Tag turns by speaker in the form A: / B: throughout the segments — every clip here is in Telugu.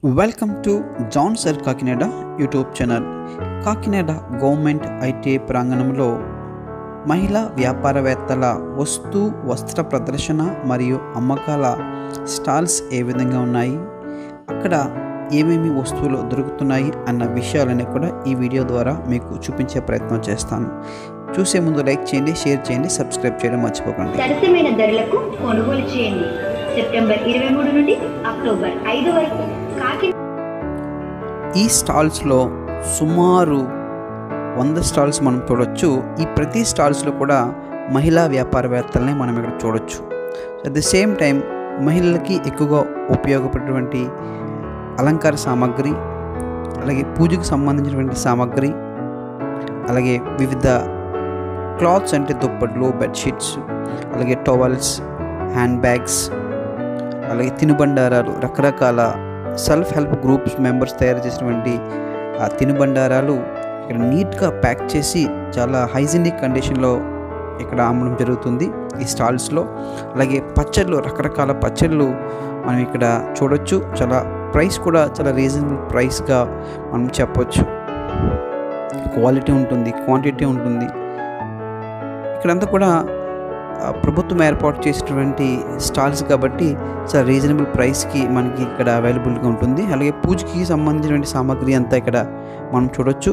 A: Welcome to John sir Kakinada YouTube channel Kakinada government ITI ప్రాంగణంలో మహిళా వ్యాపారవేత్తల వస్తు వస్త్ర ప్రదర్శన మరియు అమ్మకాల స్టాల్స్ ఏ విధంగా ఉన్నాయి అక్కడ ఏమేమి వస్తువులు దొరుకుతున్నాయి అన్న విషయాలని కూడా ఈ వీడియో ద్వారా మీకు చూపించే ప్రయత్నం చేస్తాను చూసే ముందు లైక్ చేయండి షేర్ చేయండి సబ్స్క్రైబ్ చేయడం మర్చిపోకండి
B: సరసమైన ధరలకు కొనుగోలు చేయండి సెప్టెంబర్ ఇరవై మూడు నుండి అక్టోబర్ ఐదు వరకు కాకి
A: ఈ స్టాల్స్లో సుమారు వంద స్టాల్స్ మనం చూడొచ్చు ఈ ప్రతి స్టాల్స్లో కూడా మహిళా వ్యాపారవేత్తల్ని మనం ఇక్కడ చూడొచ్చు అట్ ది సేమ్ టైం మహిళలకి ఎక్కువగా ఉపయోగపడేటువంటి అలంకార సామాగ్రి అలాగే పూజకు సంబంధించినటువంటి సామాగ్రి అలాగే వివిధ క్లాత్స్ అంటే దుప్పట్లు బెడ్షీట్స్ అలాగే టవల్స్ హ్యాండ్ బ్యాగ్స్ అలాగే తినుబండారాలు రకరకాల సెల్ఫ్ హెల్ప్ గ్రూప్స్ మెంబర్స్ తయారు చేసినటువంటి ఆ తినుబండారాలు ఇక్కడ నీట్గా ప్యాక్ చేసి చాలా హైజీనిక్ కండిషన్లో ఇక్కడ అమ్మడం జరుగుతుంది ఈ స్టాల్స్లో అలాగే పచ్చళ్ళు రకరకాల పచ్చళ్ళు మనం ఇక్కడ చూడొచ్చు చాలా ప్రైస్ కూడా చాలా రీజనబుల్ ప్రైస్గా మనం చెప్పొచ్చు క్వాలిటీ ఉంటుంది క్వాంటిటీ ఉంటుంది ఇక్కడంతా కూడా ఆ, ప్రభుత్వం ఏర్పాటు చేసినటువంటి స్టాల్స్ కాబట్టి చాలా రీజనబుల్ ప్రైస్కి మనకి ఇక్కడ అవైలబుల్గా ఉంటుంది అలాగే పూజకి సంబంధించినటువంటి సామాగ్రి అంతా ఇక్కడ మనం చూడొచ్చు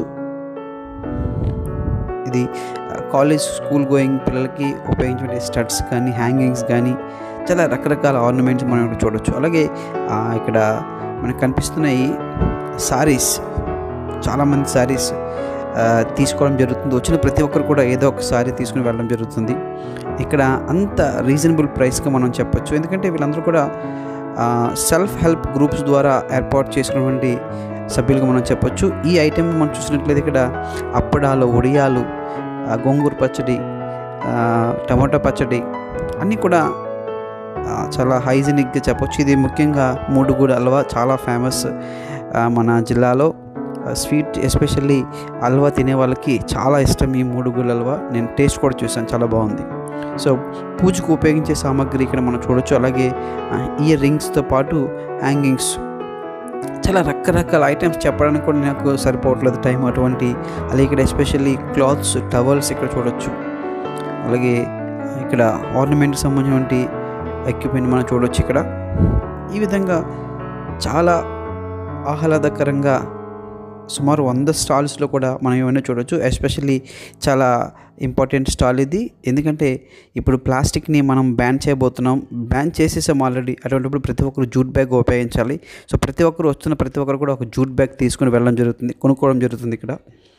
A: ఇది ఆ, కాలేజ్ స్కూల్ గోయింగ్ పిల్లలకి ఉపయోగించే స్టడ్స్ కానీ హ్యాంగింగ్స్ కానీ చాలా రకరకాల ఆర్నమెంట్స్ మనం ఇక్కడ చూడొచ్చు అలాగే ఆ, ఇక్కడ మనకు కనిపిస్తున్నాయి సారీస్ చాలామంది సారీస్ తీసుకోవడం జరుగుతుంది వచ్చిన ప్రతి ఒక్కరు కూడా ఏదో ఒక సారీ తీసుకుని వెళ్ళడం జరుగుతుంది ఇక్కడ అంత రీజనబుల్ ప్రైస్గా మనం చెప్పొచ్చు ఎందుకంటే వీళ్ళందరూ కూడా సెల్ఫ్ హెల్ప్ గ్రూప్స్ ద్వారా ఏర్పాటు చేసుకున్నటువంటి సభ్యులుగా మనం చెప్పొచ్చు ఈ ఐటెం మనం చూసినట్లయితే ఇక్కడ అప్పడాలు వడియాలు ఆ, గోంగూర పచ్చడి ఆ, టమాటా పచ్చడి అన్నీ కూడా ఆ, చాలా హైజీనిక్గా చెప్పొచ్చు ఇది ముఖ్యంగా మూడుగూడ హల్వా చాలా ఫేమస్ మన జిల్లాలో స్వీట్ ఎస్పెషల్లీ హల్వా తినే వాళ్ళకి చాలా ఇష్టం ఈ మూడుగూడ హల్వా నేను టేస్ట్ కూడా చూసాను చాలా బాగుంది సో పూజకు ఉపయోగించే సామాగ్రి ఇక్కడ మనం చూడొచ్చు అలాగే ఇయర్ రింగ్స్తో పాటు హ్యాంగింగ్స్ చాలా రకరకాల ఐటమ్స్ చెప్పడానికి కూడా నాకు సరిపోవట్లేదు టైం అటువంటి అలాగే ఇక్కడ ఎస్పెషల్లీ క్లాత్స్ టవల్స్ ఇక్కడ చూడొచ్చు అలాగే ఇక్కడ ఆర్నమెంట్కి సంబంధించినటువంటి ఎక్విప్మెంట్ మనం చూడొచ్చు ఇక్కడ ఈ విధంగా చాలా ఆహ్లాదకరంగా సుమారు వంద స్టాల్స్లో కూడా మనం ఏమైనా చూడొచ్చు ఎస్పెషల్లీ చాలా ఇంపార్టెంట్ స్టాల్ ఇది ఎందుకంటే ఇప్పుడు ప్లాస్టిక్ని మనం బ్యాన్ చేయబోతున్నాం బ్యాన్ చేసేసాం ఆల్రెడీ అటువంటిప్పుడు ప్రతి ఒక్కరు జూట్ బ్యాగ్ ఉపయోగించాలి సో ప్రతి ఒక్కరు వస్తున్న ప్రతి ఒక్కరు కూడా ఒక జూట్ బ్యాగ్ తీసుకుని వెళ్ళడం జరుగుతుంది కొనుక్కోవడం జరుగుతుంది ఇక్కడ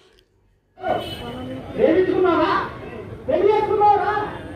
C: ప్రేమించుకున్నారా పెళ్లి చేసుకున్నారా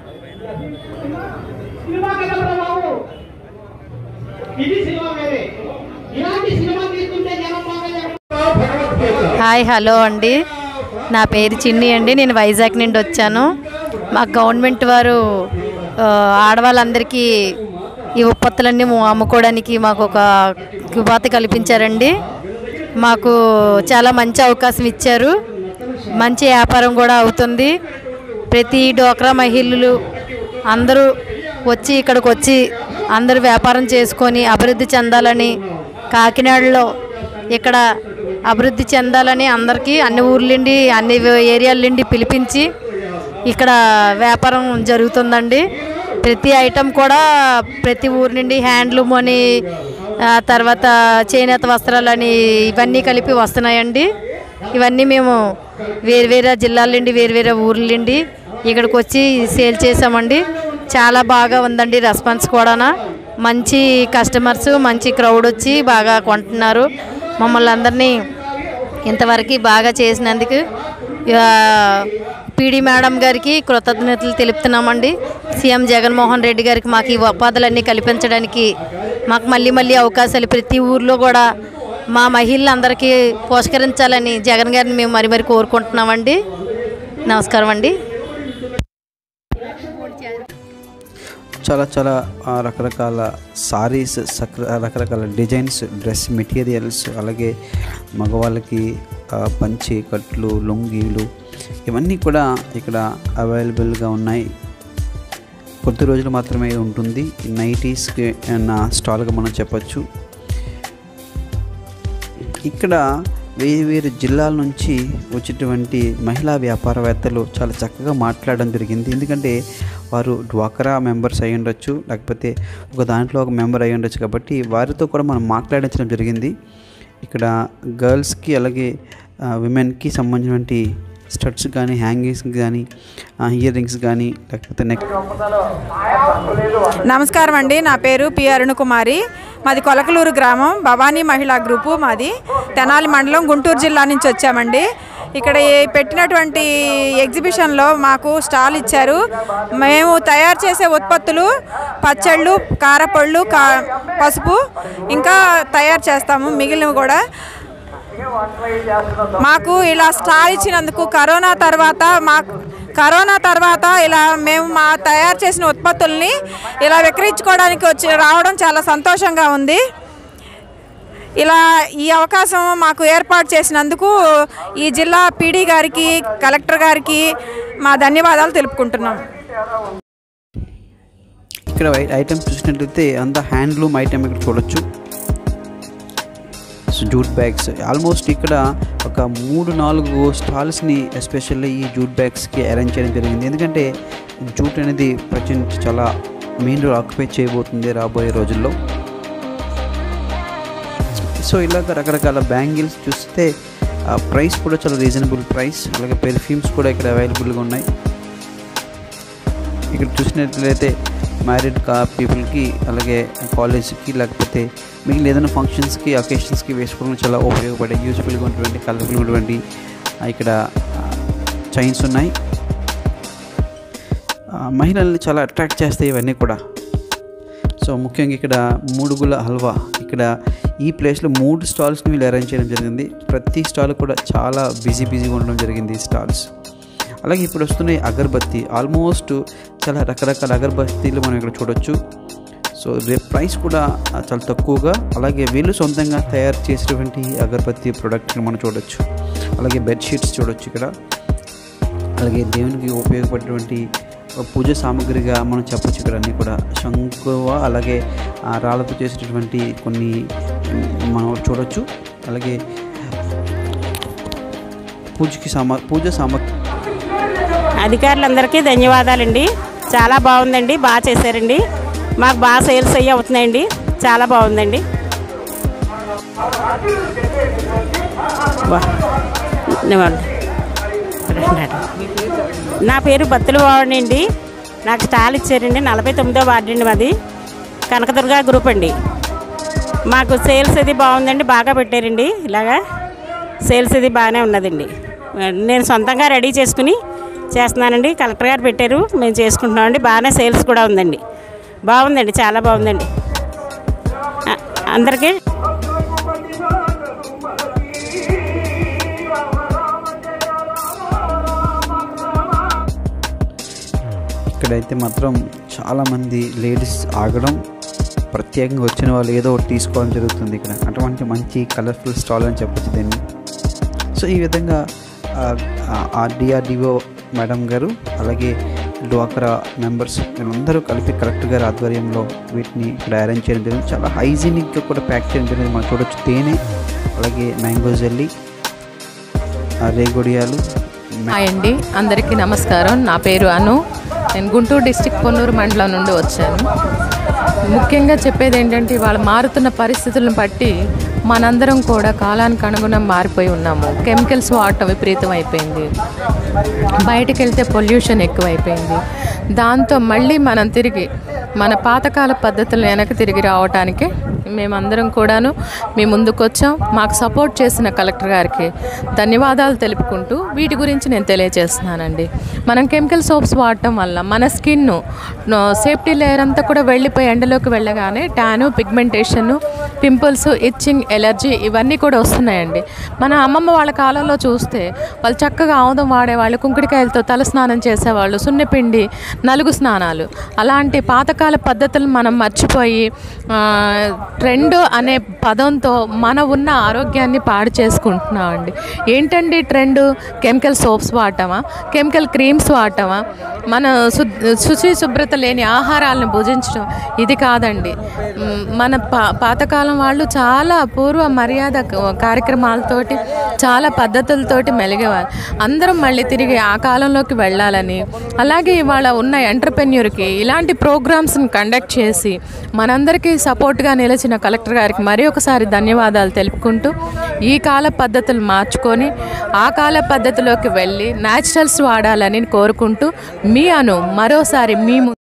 C: సినిమా కదలరా బాబు ఇది సినిమా వేరే ఇలాంటి సినిమా తీసుకుంటే జనం బాగా జరుగుతారు. భగవద్గీత
D: హాయ్ హలో అండి నా పేరు చిన్ని అండి నేను వైజాగ్ నుండి వచ్చాను మా గవర్నమెంట్ వారు ఆ, ఆడవాళ్ళందరికీ ఈ ఉత్పత్తులన్నీ ము- అమ్ముకోవడానికి మాకు ఒక ఉపాధి కల్పించారండి మాకు చాలా మంచి అవకాశం ఇచ్చారు మంచి వ్యాపారం కూడా అవుతుంది ప్రతి డోక్రా మహిళలు అందరూ వచ్చి ఇక్కడికి వచ్చి అందరూ వ్యాపారం చేసుకొని అభివృద్ధి చెందాలని కాకినాడలో ఇక్కడ అభివృద్ధి చెందాలని అందరికీ అన్ని ఊర్ల నుండి అన్ని ఏరియాల నుండి పిలిపించి ఇక్కడ వ్యాపారం జరుగుతుందండి ప్రతి ఐటెం కూడా ప్రతి ఊరి నుండి హ్యాండ్లూమ్ అని ఆ తర్వాత చేనేత వస్త్రాలని ఇవన్నీ కలిపి వస్తున్నాయండి ఇవన్నీ మేము వేరు వేరే జిల్లాల నుండి వేరు వేరే ఊర్ల నుండి ఇక్కడికి వచ్చి సేల్ చేసామండి చాలా బాగా ఉందండి రెస్పాన్స్ కూడా మంచి కస్టమర్స్ మంచి క్రౌడ్ వచ్చి బాగా కొంటున్నారు మమ్మల్ని అందరినీ ఇంతవరకు బాగా చేసినందుకు పీడీ మేడం గారికి కృతజ్ఞతలు తెలుపుతున్నామండి సీఎం జగన్మోహన్ రెడ్డి గారికి మాకు ఈ ఉపాధులన్నీ కల్పించడానికి మాకు మళ్ళీ మళ్ళీ అవకాశాలు ప్రతి ఊర్లో కూడా మా మహిళలందరికీ పోషకరించాలని జగన్ గారిని మేము మరి మరి కోరుకుంటున్నామండి నమస్కారం అండి
A: చాలా చాలా ఆ, రకరకాల సారీస్ సక్ర రకరకాల డిజైన్స్ డ్రెస్ మెటీరియల్స్ అలాగే మగవాళ్ళకి ఆ, పంచి కట్లు లొంగీలు ఇవన్నీ కూడా ఇక్కడ అవైలబుల్గా ఉన్నాయి కొద్ది రోజులు మాత్రమే ఉంటుంది నైటీస్కి నా స్టాల్గా మనం చెప్పొచ్చు ఇక్కడ వేరు వేరు జిల్లాల నుంచి వచ్చేటువంటి మహిళా వ్యాపారవేత్తలు చాలా చక్కగా మాట్లాడడం జరిగింది ఎందుకంటే వారు డ్వాక్రా మెంబర్స్ అయి ఉండొచ్చు లేకపోతే ఒక దాంట్లో ఒక మెంబర్ అయి ఉండొచ్చు కాబట్టి వారితో కూడా మనం మాట్లాడించడం జరిగింది ఇక్కడ గర్ల్స్కి అలాగే విమెన్కి సంబంధించినటువంటి స్టడ్స్ కానీ హ్యాంగింగ్స్ కానీ ఇయర్ రింగ్స్ కానీ లేకపోతే నెక్
E: నమస్కారం అండి నా పేరు పి అరుణకుమారి మాది కొలకలూరు గ్రామం భవానీ మహిళా గ్రూపు మాది తెనాలి మండలం గుంటూరు జిల్లా నుంచి వచ్చామండి ఇక్కడ ఈ పెట్టినటువంటి ఎగ్జిబిషన్లో మాకు స్టాల్ ఇచ్చారు మేము తయారు చేసే ఉత్పత్తులు పచ్చళ్ళు కారపళ్ళు కా పసుపు ఇంకా తయారు చేస్తాము మిగిలినవి కూడా మాకు ఇలా స్టాల్ ఇచ్చినందుకు కరోనా తర్వాత మాకు కరోనా తర్వాత ఇలా మేము మా తయారు చేసిన ఉత్పత్తుల్ని ఇలా విక్రయించుకోవడానికి వచ్చి రావడం చాలా సంతోషంగా ఉంది ఇలా ఈ అవకాశం మాకు ఏర్పాటు చేసినందుకు ఈ జిల్లా పీడీ గారికి కలెక్టర్ గారికి మా ధన్యవాదాలు తెలుపుకుంటున్నాం
A: ఇక్కడ ఐటమ్స్ చూసినట్లయితే అంతా హ్యాండ్లూమ్ ఐటమ్ ఇక్కడ చూడొచ్చు సో జూట్ బ్యాగ్స్ ఆల్మోస్ట్ ఇక్కడ ఒక మూడు నాలుగు స్టాల్స్ని ఎస్పెషల్లీ ఈ జూట్ బ్యాగ్స్కి అరేంజ్ చేయడం జరిగింది ఎందుకంటే జూట్ అనేది ప్రజెంట్ చాలా మెయిన్ రోల్ ఆక్యుపై చేయబోతుంది రాబోయే రోజుల్లో సో ఇలాగ రకరకాల బ్యాంగిల్స్ చూస్తే ప్రైస్ కూడా చాలా రీజనబుల్ ప్రైస్ అలాగే పెర్ఫ్యూమ్స్ కూడా ఇక్కడ అవైలబుల్గా ఉన్నాయి ఇక్కడ చూసినట్లయితే మ్యారీడ్ కా పీపుల్కి అలాగే కాలేజ్కి లేకపోతే మిగిలిన ఏదైనా ఫంక్షన్స్కి అకేషన్స్కి వేసుకోవడం చాలా ఉపయోగపడే యూస్ఫుల్గా ఉన్నటువంటి కలర్ఫుల్గా ఉన్నటువంటి ఆ, ఇక్కడ చైన్స్ ఉన్నాయి ఆ, మహిళల్ని చాలా అట్రాక్ట్ చేస్తాయి ఇవన్నీ కూడా సో ముఖ్యంగా ఇక్కడ మూడుగుల హల్వా ఇక్కడ ఈ ప్లేస్లో మూడు స్టాల్స్ని వీళ్ళు అరేంజ్ చేయడం జరిగింది ప్రతి స్టాల్ కూడా చాలా బిజీ బిజీగా ఉండడం జరిగింది ఈ స్టాల్స్ అలాగే ఇప్పుడు వస్తున్నాయి అగరబత్తి ఆల్మోస్ట్ చాలా రకరకాల అగరబత్తీలు మనం ఇక్కడ చూడొచ్చు సో రేపు ప్రైస్ కూడా ఆ, చాలా తక్కువగా అలాగే వీళ్ళు సొంతంగా తయారు చేసినటువంటి అగరబత్తి ప్రోడక్ట్ని మనం చూడొచ్చు అలాగే బెడ్షీట్స్ చూడొచ్చు ఇక్కడ అలాగే దేవునికి ఉపయోగపడేటువంటి పూజ సామాగ్రిగా మనం చెప్పొచ్చు ఇక్కడ అన్నీ కూడా శంకువ అలాగే ఆ రాళ్ళతో చేసేటటువంటి కొన్ని మనం చూడొచ్చు అలాగే పూజకి సామా పూజ సామాగ్రి
F: అధికారులందరికీ ధన్యవాదాలండి చాలా బాగుందండి బాగా చేశారండి మాకు బాగా సేల్స్ అయ్యి అవుతున్నాయండి చాలా బాగుందండి వా. నివ్వండి. రండి. నా పేరు బత్తుల వాడిని అండి నాకు స్టాల్ ఇచ్చారండి నలభై తొమ్మిదో వార్డు అండి మాది కనకదుర్గ గ్రూప్ అండి మాకు సేల్స్ అది బాగుందండి బాగా పెట్టారండి ఇలాగా సేల్స్ ఇది బాగానే ఉన్నదండి నేను సొంతంగా రెడీ చేసుకుని చేస్తున్నానండి కలెక్టర్ గారు పెట్టారు మేము చేసుకుంటున్నామండి బాగానే సేల్స్ కూడా ఉందండి బాగుందండి చాలా బాగుందండి అ- అందరికీ
A: ఇక్కడైతే మాత్రం చాలామంది లేడీస్ ఆగడం ప్రత్యేకంగా వచ్చిన వాళ్ళు ఏదో ఒకటి తీసుకోవడం జరుగుతుంది ఇక్కడ అటువంటి మంచి కలర్ఫుల్ స్టాల్ అని చెప్పొచ్చు దీన్ని సో ఈ విధంగా ఆ డిఆర్డిఓ మేడం గారు అలాగే డ్వాక్రా మెంబర్స్ వీళ్ళందరూ కలిపి కలెక్టర్ గారి ఆధ్వర్యంలో వీటిని ఇక్కడ అరేంజ్ చేయడం జరిగింది చాలా హైజీనిక్గా కూడా ప్యాక్ చేయడం జరిగింది మనం చూడొచ్చు తేనె అలాగే మ్యాంగో జెల్లీ ఆ రేగొడియాలు
G: హాయ్ అండి అందరికీ నమస్కారం నా పేరు అను నేను గుంటూరు డిస్టిక్ పొన్నూరు మండలం నుండి వచ్చాను ముఖ్యంగా చెప్పేది ఏంటంటే ఇవాళ మారుతున్న పరిస్థితులను బట్టి మనందరం కూడా కాలానికి అనుగుణం మారిపోయి ఉన్నాము కెమికల్స్ వాడటం విపరీతం అయిపోయింది బయటికి వెళ్తే పొల్యూషన్ ఎక్కువైపోయింది దాంతో మళ్ళీ మనం తిరిగి మన పాతకాల పద్ధతులను వెనక్కి తిరిగి రావటానికి మేమందరం కూడాను మీ ముందుకు వచ్చాం మాకు సపోర్ట్ చేసిన కలెక్టర్ గారికి ధన్యవాదాలు తెలుపుకుంటూ వీటి గురించి నేను తెలియజేస్తున్నానండి మనం కెమికల్ సోప్స్ వాడటం వల్ల మన స్కిన్ సేఫ్టీ లేయర్ అంతా కూడా వెళ్ళిపోయి ఎండలోకి వెళ్ళగానే tan pigmentation pimples itching allergy ఇవన్నీ కూడా వస్తున్నాయండి మన అమ్మమ్మ వాళ్ళ కాలంలో చూస్తే వాళ్ళు చక్కగా ఆముదం వాడేవాళ్ళు కుంకుడికాయలతో తల స్నానం చేసేవాళ్ళు సున్నపిండి నలుగు స్నానాలు అలాంటి పాతకాల పద్ధతులు మనం మర్చిపోయి ఆ, ట్రెండ్ అనే పదంతో మన ఉన్న ఆరోగ్యాన్ని పాడు చేసుకుంటున్నామండి ఏంటండి ట్రెండ్ కెమికల్ సోప్స్ వాడటమా కెమికల్ క్రీమ్స్ వాడటమా మన శు శుచి శుభ్రత లేని ఆహారాలను భుజించడం ఇది కాదండి మ్, మన పా పాతకాలం వాళ్ళు చాలా పూర్వ మర్యాద క- కార్యక్రమాలతోటి చాలా పద్ధతులతోటి మెలిగేవారు అందరం మళ్ళీ తిరిగి ఆ కాలంలోకి వెళ్ళాలని అలాగే ఇవాళ ఉన్న ఎంటర్ప్రెన్యూర్కి ఇలాంటి ప్రోగ్రామ్స్ని కండక్ట్ చేసి మనందరికీ సపోర్ట్గా నిలిచిన కలెక్టర్ గారికి మరి ఒకసారి ధన్యవాదాలు తెలుపుకుంటూ ఈ కాల పద్ధతులు మార్చుకొని ఆ కాల పద్ధతిలోకి వెళ్ళి న్యాచురల్స్ వాడాలని కోరుకుంటూ మీ అను మరోసారి మీ ము-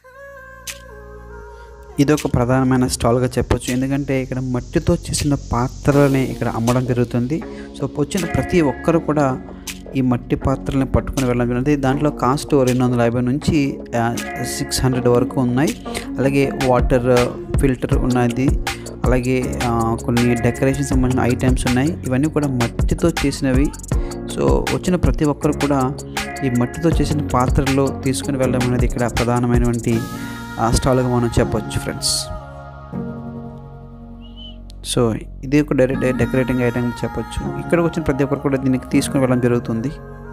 A: ఇది ఒక ప్రధానమైన స్టాల్గా చెప్పొచ్చు ఎందుకంటే ఇక్కడ మట్టితో చేసిన పాత్రలని ఇక్కడ అమ్మడం జరుగుతుంది సో వచ్చిన ప్రతి ఒక్కరు కూడా ఈ మట్టి పాత్రల్ని పట్టుకొని వెళ్ళడం జరుగుతుంది దాంట్లో కాస్ట్ రెండు వందల యాభై నుంచి సిక్స్ హండ్రెడ్ వరకు ఉన్నాయి అలాగే వాటర్ ఫిల్టర్ ఉన్నది అలాగే ఆ, కొన్ని డెకరేషన్ సంబంధించిన ఐటమ్స్ ఉన్నాయి ఇవన్నీ కూడా మట్టితో చేసినవి సో వచ్చిన ప్రతి ఒక్కరు కూడా ఈ మట్టితో చేసిన పాత్రల్లో తీసుకుని వెళ్ళడం అనేది ఇక్కడ ప్రధానమైనటువంటి ఆ స్టాల్గా మనం చెప్పొచ్చు ఫ్రెండ్స్ సో ఇది ఒక డైరెక్ట్ డెకరేటింగ్ ఐటమ్ చెప్పొచ్చు ఇక్కడికి వచ్చిన ప్రతి ఒక్కరు కూడా దీనికి తీసుకుని వెళ్ళడం జరుగుతుంది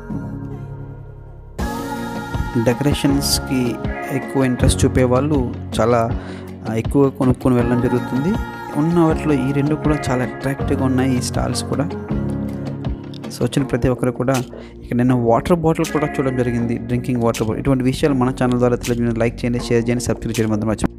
A: డెకరేషన్స్కి ఎక్కువ ఇంట్రెస్ట్ చూపే వాళ్ళు చాలా ఆ, ఎక్కువ కొనుక్కొని వెళ్ళడం జరుగుతుంది ఉన్న వాటిలో ఈ రెండు కూడా చాలా అట్రాక్టివ్గా ఉన్నాయి ఈ స్టాల్స్ కూడా సో వచ్చిన ప్రతి ఒక్కరు కూడా ఇక్కడ నేను వాటర్ బాటిల్ కూడా చూడడం జరిగింది డ్రింకింగ్ వాటర్ బాటిల్ ఇటువంటి విషయాలు మన ఛానల్ ద్వారా తెలియజేయండి లైక్ చేయండి షేర్ చేయండి సబ్స్క్రైబ్ చేయడం మాత్రం మర్చిపోకండి.